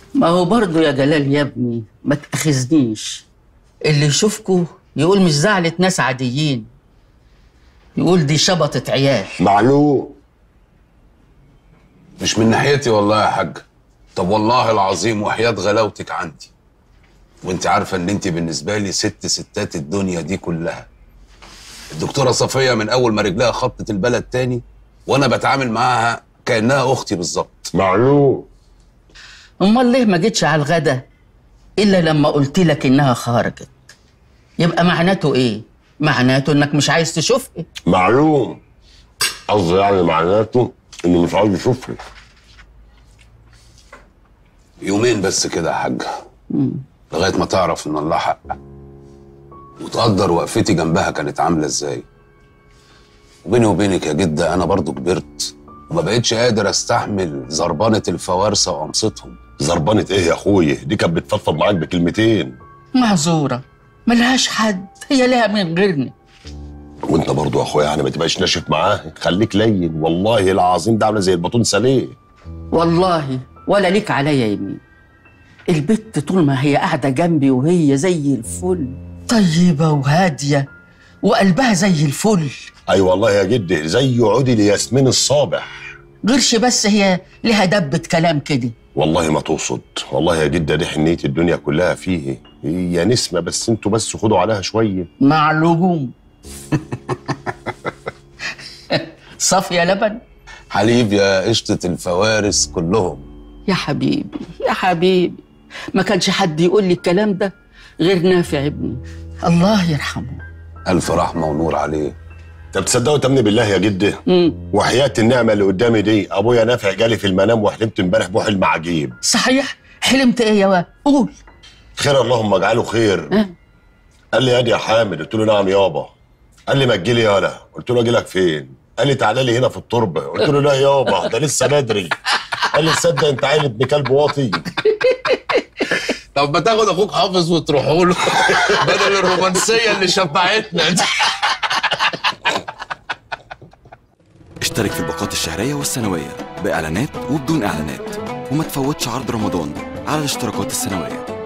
ما هو برضه يا جلال يا ابني ما تأخذنيش اللي يشوفكوا يقول مش زعلة ناس عاديين يقول دي شبطة عيال معلوم مش من ناحيتي والله يا حاج طب والله العظيم وحياة غلاوتك عندي وانت عارفة ان انت بالنسبة لي ست ستات الدنيا دي كلها الدكتورة صفية من اول ما رجلها خطت البلد تاني وانا بتعامل معاها كأنها اختي بالظبط معلوم امال ليه ما جيتش على الغدا الا لما قلت لك انها خرجت يبقى معناته ايه معناته انك مش عايز تشوفني معلوم قصدي يعني معناته انه مش عاوز يشوفني يومين بس كده يا حاج لغاية ما تعرف ان الله حق وتقدر وقفتي جنبها كانت عاملة ازاي وبيني وبينك يا جدة انا برضو كبرت وما بقتش قادر استحمل زربانة الفوارسة وقمصتهم زربانة ايه يا اخويا دي كانت بتفضفض معاك بكلمتين معذورة ملهاش حد هي لها من غيرني وانت برضو يا اخويا يعني ما تبقاش ناشف معاه خليك لين والله العظيم ده عامله زي البطون سليه والله ولا ليك عليا يمين البت طول ما هي قاعدة جنبي وهي زي الفل طيبة وهادية وقلبها زي الفل اي والله يا جدي زي عودي لياسمين الصابح غيرش بس هي لها دبة كلام كده والله ما تقصد والله يا جدة دي حنية الدنيا كلها فيه هي نسمة بس انتوا بس خدوا عليها شوية معلوم صافية لبن حليب يا قشطة الفوارس كلهم يا حبيبي يا حبيبي ما كانش حد يقول لي الكلام ده غير نافع ابني الله يرحمه ألف رحمة ونور عليه طب تصدقوا تمني بالله يا جدة مم. وحياة النعمة اللي قدامي دي ابويا نافع جالي في المنام وحلمت امبارح بحلم عجيب صحيح حلمت ايه يا واد قول خير اللهم اجعله خير ها؟ قال لي يا حامد قلت له نعم يابا قال لي ما تجيلي يالا قلت له اجي لك فين قال لي تعالى لي هنا في التربه قلت له لا يابا ده لسه بدري قال لي تصدق انت عيل ابن كلب واطي طب ما تاخد اخوك حافظ وتروحوا له بدل الرومانسيه اللي شبعتنا دي اشترك في الباقات الشهرية والسنوية بإعلانات وبدون إعلانات وما تفوتش عرض رمضان على الاشتراكات السنوية